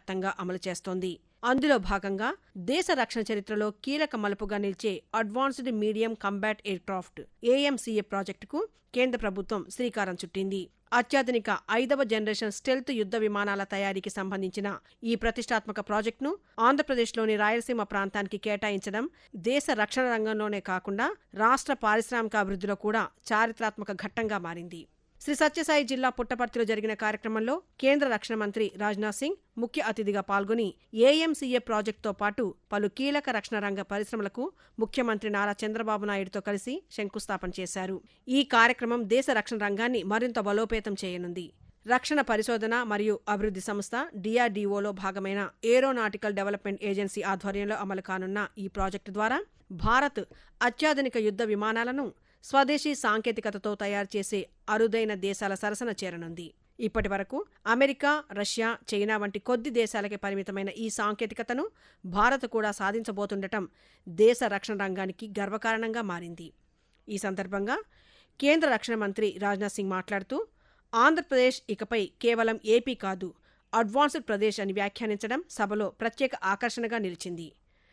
దేశవ్యాప్తంగా అమలు చేస్తోంది అందులో భాగంగా దేశ రక్షణ చరిత్రలో కీలక మలుపుగా నిలిచే advanced medium combat aircraft AMCA ప్రాజెక్టుకు కేంద్ర ప్రభుత్వం శ్రీకారం చుట్టింది అత్యాధునిక ఐదవ జనరేషన్ స్టెల్త్ యుద్ధ విమానాల తయారీకి సంబంధించిన ఈ ప్రతిష్టాత్మక ప్రాజెక్టును ఆంధ్రప్రదేశ్లోని రాయలసీమ ప్రాంతానికి కేటాయించడం దేశ రక్షణ రంగంలోనే కాకుండా రాష్ట్ర పారిశ్రామికాభివృద్ధిలో కూడా చారిత్రాత్మక ఘట్టంగా మారింది శ్రీ సత్యసాయి జిల్లా పుట్టపర్తిలో జరిగిన కార్యక్రమంలో కేంద్ర రక్షణ మంత్రి రాజ్నాథ్ సింగ్ ముఖ్య అతిథిగా పాల్గొని ఏఎంసీఏ ప్రాజెక్టుతో పాటు పలు కీలక రక్షణ రంగ పరిశ్రమలకు ముఖ్యమంత్రి నారా చంద్రబాబు నాయుడుతో కలిసి శంకుస్థాపన చేశారు ఈ కార్యక్రమం దేశ రక్షణ రంగాన్ని మరింత బలోపేతం చేయనుంది రక్షణ పరిశోధన మరియు అభివృద్ధి సంస్థ డిఆర్డీఓలో భాగమైన ఏరోనాటికల్ డెవలప్మెంట్ ఏజెన్సీ ఆధ్వర్యంలో అమలు కానున్న ఈ ప్రాజెక్టు ద్వారా భారత్ అత్యాధునిక యుద్ధ విమానాలను స్వదేశీ సాంకేతికతతో తయారు చేసే అరుదైన దేశాల సరసన చేరనుంది ఇప్పటి వరకు అమెరికా రష్యా చైనా వంటి కొద్ది దేశాలకే పరిమితమైన ఈ సాంకేతికతను భారత్ కూడా సాధించబోతుండటం దేశ రక్షణ రంగానికి గర్వకారణంగా మారింది ఈ సందర్భంగా కేంద్ర రక్షణ మంత్రి రాజ్నాథ్ సింగ్ మాట్లాడుతూ ఆంధ్రప్రదేశ్ ఇకపై కేవలం ఏపీ కాదు అడ్వాన్స్డ్ ప్రదేశ్ అని వ్యాఖ్యానించడం సభలో ప్రత్యేక ఆకర్షణగా నిలిచింది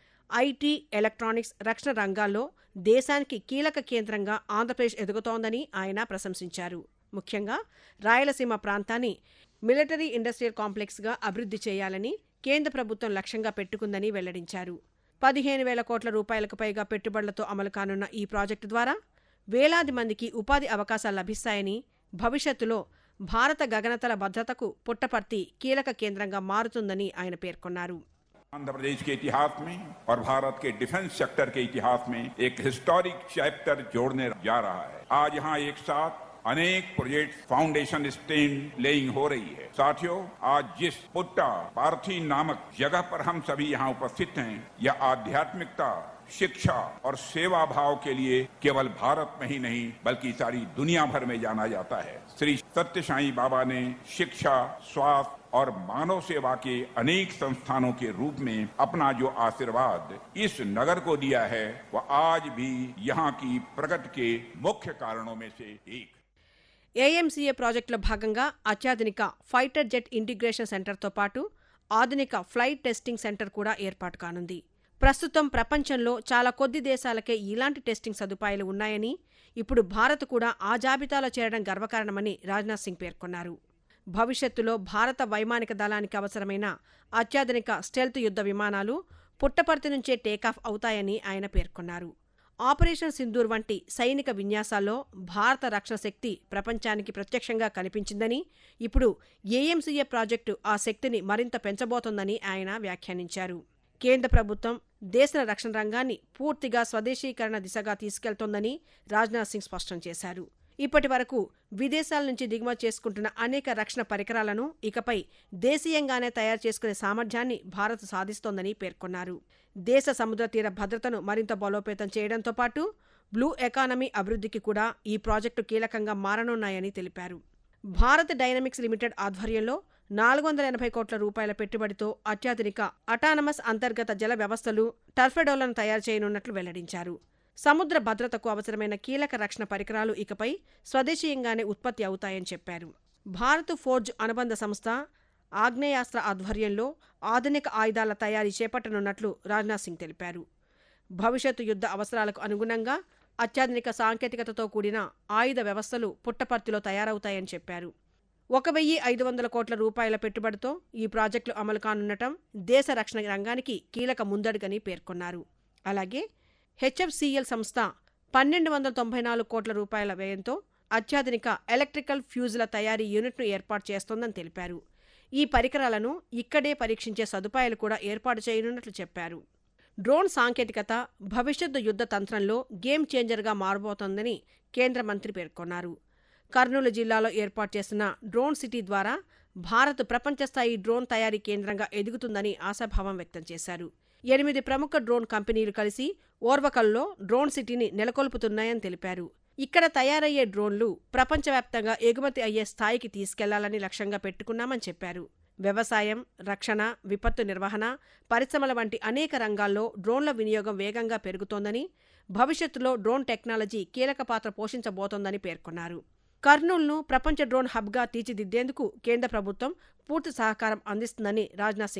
ఐటీ ఎలక్ట్రానిక్స్ రక్షణ రంగాల్లో దేశానికి కీలక కేంద్రంగా ఆంధ్రప్రదేశ్ ఎదుగుతోందని ఆయన ప్రశంసించారు ముఖ్యంగా రాయలసీమ ప్రాంతాన్ని మిలిటరీ ఇండస్ట్రియల్ కాంప్లెక్స్గా అభివృద్ధి చేయాలని కేంద్ర ప్రభుత్వం లక్ష్యంగా పెట్టుకుందని వెల్లడించారు పదిహేను వేల కోట్ల రూపాయలకు పైగా పెట్టుబడులతో అమలు కానున్న ఈ ప్రాజెక్టు ద్వారా వేలాది మందికి ఉపాధి అవకాశాలు లభిస్తాయని భవిష్యత్తులో భారత గగనతల భద్రతకు పుట్టపర్తి కీలక కేంద్రంగా మారుతుందని ఆయన పేర్కొన్నారు आंध्र प्रदेश के इतिहास में और भारत के डिफेंस सेक्टर के इतिहास में एक हिस्टोरिक चैप्टर जोड़ने जा रहा है आज यहाँ एक साथ अनेक प्रोजेक्ट फाउंडेशन स्टेन लेइंग हो रही है साथियों आज जिस पुट्टा पार्थी नामक जगह पर हम सभी यहाँ उपस्थित हैं यह आध्यात्मिकता शिक्षा और सेवा भाव के लिए केवल भारत में ही नहीं बल्कि सारी दुनिया भर में जाना जाता है श्री सत्य साई बाबा ने शिक्षा स्वास्थ्य और मानव सेवा के अनेक संस्थानों के रूप में अपना जो आशीर्वाद इस नगर को दिया है वह आज भी यहाँ की प्रगति के मुख्य कारणों में से एक ఏఎంసీఏ ప్రాజెక్టులో భాగంగా అత్యాధునిక ఫైటర్ జెట్ ఇంటిగ్రేషన్ సెంటర్తో పాటు ఆధునిక ఫ్లైట్ టెస్టింగ్ సెంటర్ కూడా ఏర్పాటు కానుంది ప్రస్తుతం ప్రపంచంలో చాలా కొద్ది దేశాలకే ఇలాంటి టెస్టింగ్ సదుపాయాలు ఉన్నాయని ఇప్పుడు భారత్ కూడా ఆ జాబితాలో చేరడం గర్వకారణమని రాజ్నాథ్ సింగ్ పేర్కొన్నారు భవిష్యత్తులో భారత వైమానిక దళానికి అవసరమైన అత్యాధునిక స్టెల్త్ యుద్ధ విమానాలు పుట్టపర్తి నుంచే టేకాఫ్ అవుతాయని ఆయన పేర్కొన్నారు ఆపరేషన్ సింధూర్ వంటి సైనిక విన్యాసాల్లో భారత రక్షణ శక్తి ప్రపంచానికి ప్రత్యక్షంగా కనిపించిందని ఇప్పుడు ఏఎంసీఏ ప్రాజెక్టు ఆ శక్తిని మరింత పెంచబోతోందని ఆయన వ్యాఖ్యానించారు కేంద్ర ప్రభుత్వం దేశ రక్షణ రంగాన్ని పూర్తిగా స్వదేశీకరణ దిశగా తీసుకెళ్తోందని రాజ్నాథ్ సింగ్ స్పష్టం చేశారు ఇప్పటి వరకు విదేశాల నుంచి దిగుమతి చేసుకుంటున్న అనేక రక్షణ పరికరాలను ఇకపై దేశీయంగానే తయారు చేసుకునే సామర్థ్యాన్ని భారత్ సాధిస్తోందని పేర్కొన్నారు దేశ సముద్ర తీర భద్రతను మరింత బలోపేతం చేయడంతో పాటు బ్లూ ఎకానమీ అభివృద్ధికి కూడా ఈ ప్రాజెక్టు కీలకంగా మారనున్నాయని తెలిపారు భారత్ డైనమిక్స్ లిమిటెడ్ ఆధ్వర్యంలో నాలుగు వందల ఎనభై కోట్ల రూపాయల పెట్టుబడితో అత్యాధునిక అటానమస్ అంతర్గత జల వ్యవస్థలు టర్ఫెడోలను తయారు చేయనున్నట్లు వెల్లడించారు సముద్ర భద్రతకు అవసరమైన కీలక రక్షణ పరికరాలు ఇకపై స్వదేశీయంగానే ఉత్పత్తి అవుతాయని చెప్పారు భారత్ ఫోర్జ్ అనుబంధ సంస్థ ఆగ్నేయాస్త్ర ఆధ్వర్యంలో ఆధునిక ఆయుధాల తయారీ చేపట్టనున్నట్లు రాజ్నాథ్ సింగ్ తెలిపారు భవిష్యత్తు యుద్ధ అవసరాలకు అనుగుణంగా అత్యాధునిక సాంకేతికతతో కూడిన ఆయుధ వ్యవస్థలు పుట్టపర్తిలో తయారవుతాయని చెప్పారు ఒక వెయ్యి ఐదు వందల కోట్ల రూపాయల పెట్టుబడితో ఈ ప్రాజెక్టులు అమలు కానుండటం దేశ రక్షణ రంగానికి కీలక ముందడుగని పేర్కొన్నారు అలాగే హెచ్ఎఫ్సిఎల్ సంస్థ పన్నెండు వందల తొంభై నాలుగు కోట్ల రూపాయల వ్యయంతో అత్యాధునిక ఎలక్ట్రికల్ ఫ్యూజుల తయారీ యూనిట్ను ఏర్పాటు చేస్తోందని తెలిపారు ఈ పరికరాలను ఇక్కడే పరీక్షించే సదుపాయాలు కూడా ఏర్పాటు చేయనున్నట్లు చెప్పారు డ్రోన్ సాంకేతికత భవిష్యత్తు యుద్ధ తంత్రంలో గేమ్ చేంజర్గా మారబోతోందని కేంద్ర మంత్రి పేర్కొన్నారు కర్నూలు జిల్లాలో ఏర్పాటు చేసిన డ్రోన్ సిటీ ద్వారా భారత్ ప్రపంచస్థాయి డ్రోన్ తయారీ కేంద్రంగా ఎదుగుతుందని ఆశాభావం వ్యక్తం చేశారు ఎనిమిది ప్రముఖ డ్రోన్ కంపెనీలు కలిసి ఓర్వకల్లో డ్రోన్ సిటీని నెలకొల్పుతున్నాయని తెలిపారు ఇక్కడ తయారయ్యే డ్రోన్లు ప్రపంచవ్యాప్తంగా ఎగుమతి అయ్యే స్థాయికి తీసుకెళ్లాలని లక్ష్యంగా పెట్టుకున్నామని చెప్పారు వ్యవసాయం రక్షణ విపత్తు నిర్వహణ పరిశ్రమల వంటి అనేక రంగాల్లో డ్రోన్ల వినియోగం వేగంగా పెరుగుతోందని భవిష్యత్తులో డ్రోన్ టెక్నాలజీ కీలక పాత్ర పోషించబోతోందని పేర్కొన్నారు కర్నూలును ప్రపంచ డ్రోన్ హబ్గా తీర్చిదిద్దేందుకు కేంద్ర ప్రభుత్వం పూర్తి సహకారం అందిస్తుందని రాజ్నాథ్ సింగ్